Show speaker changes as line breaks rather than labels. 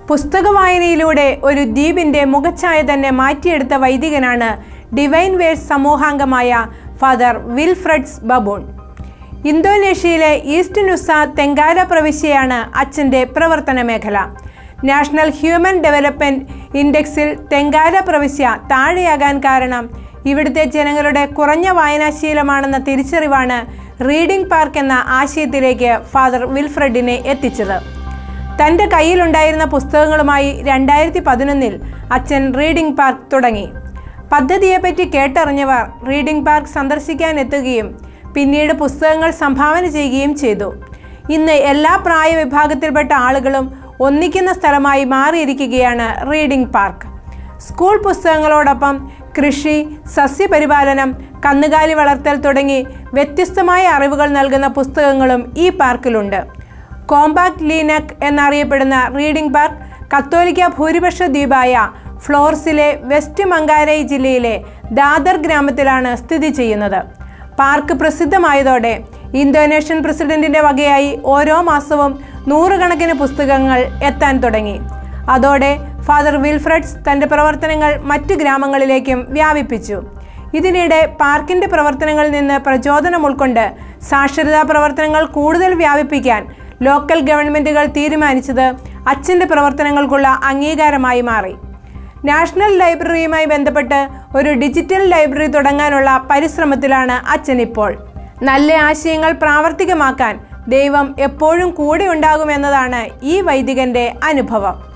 പുസ്തക വായനയിലൂടെ ഒരു ദ്വീപിന്റെ മുഖച്ഛായ തന്നെ മാറ്റിയെടുത്ത വൈദികനാണ് ഡിവൈൻ വേഴ്സ് സമൂഹാംഗമായ ഫാദർ വിൽഫ്രഡ്സ് ബബൂൺ ഇന്തോനേഷ്യയിലെ ഈസ്റ്റ് നുസ തെങ്കാല പ്രവിശ്യയാണ് അച്ഛൻ്റെ പ്രവർത്തന മേഖല നാഷണൽ ഹ്യൂമൻ ഡെവലപ്മെൻറ്റ് ഇൻഡെക്സിൽ തെങ്കാല പ്രവിശ്യ താഴെയാകാൻ കാരണം ഇവിടുത്തെ ജനങ്ങളുടെ കുറഞ്ഞ വായനാശീലമാണെന്ന തിരിച്ചറിവാണ് റീഡിംഗ് പാർക്ക് എന്ന ആശയത്തിലേക്ക് ഫാദർ വിൽഫ്രഡിനെ എത്തിച്ചത് തൻ്റെ കയ്യിലുണ്ടായിരുന്ന പുസ്തകങ്ങളുമായി രണ്ടായിരത്തി പതിനൊന്നിൽ അച്ഛൻ റീഡിംഗ് പാർക്ക് തുടങ്ങി പദ്ധതിയെപ്പറ്റി കേട്ടറിഞ്ഞവർ റീഡിംഗ് പാർക്ക് സന്ദർശിക്കാൻ എത്തുകയും പിന്നീട് പുസ്തകങ്ങൾ സംഭാവന ചെയ്യുകയും ചെയ്തു ഇന്ന് എല്ലാ പ്രായ വിഭാഗത്തിൽപ്പെട്ട ആളുകളും ഒന്നിക്കുന്ന സ്ഥലമായി മാറിയിരിക്കുകയാണ് റീഡിംഗ് പാർക്ക് സ്കൂൾ പുസ്തകങ്ങളോടൊപ്പം കൃഷി സസ്യപരിപാലനം കന്നുകാലി വളർത്തൽ തുടങ്ങി വ്യത്യസ്തമായ അറിവുകൾ നൽകുന്ന പുസ്തകങ്ങളും ഈ പാർക്കിലുണ്ട് കോമ്പാക്ട് ലീനക് എന്നറിയപ്പെടുന്ന റീഡിംഗ് പാർക്ക് കത്തോലിക്ക ഭൂരിപക്ഷ ദ്വീപായ ഫ്ലോർസിലെ വെസ്റ്റ് മങ്കാരൈ ജില്ലയിലെ ദാദർ ഗ്രാമത്തിലാണ് സ്ഥിതി ചെയ്യുന്നത് പാർക്ക് പ്രസിദ്ധമായതോടെ ഇന്തോനേഷ്യൻ പ്രസിഡന്റിന്റെ വകയായി ഓരോ മാസവും നൂറുകണക്കിന് പുസ്തകങ്ങൾ എത്താൻ തുടങ്ങി അതോടെ ഫാദർ വിൽഫ്രഡ്സ് തൻ്റെ പ്രവർത്തനങ്ങൾ മറ്റു ഗ്രാമങ്ങളിലേക്കും വ്യാപിപ്പിച്ചു ഇതിനിടെ പാർക്കിന്റെ പ്രവർത്തനങ്ങളിൽ നിന്ന് പ്രചോദനം ഉൾക്കൊണ്ട് സാക്ഷരതാ പ്രവർത്തനങ്ങൾ കൂടുതൽ വ്യാപിപ്പിക്കാൻ ലോക്കൽ ഗവൺമെൻറ്റുകൾ തീരുമാനിച്ചത് അച്ഛൻ്റെ പ്രവർത്തനങ്ങൾക്കുള്ള അംഗീകാരമായി മാറി നാഷണൽ ലൈബ്രറിയുമായി ബന്ധപ്പെട്ട് ഒരു ഡിജിറ്റൽ ലൈബ്രറി തുടങ്ങാനുള്ള പരിശ്രമത്തിലാണ് അച്ഛൻ ഇപ്പോൾ നല്ല ആശയങ്ങൾ പ്രാവർത്തികമാക്കാൻ ദൈവം എപ്പോഴും കൂടെ ഉണ്ടാകുമെന്നതാണ് ഈ വൈദികന്റെ അനുഭവം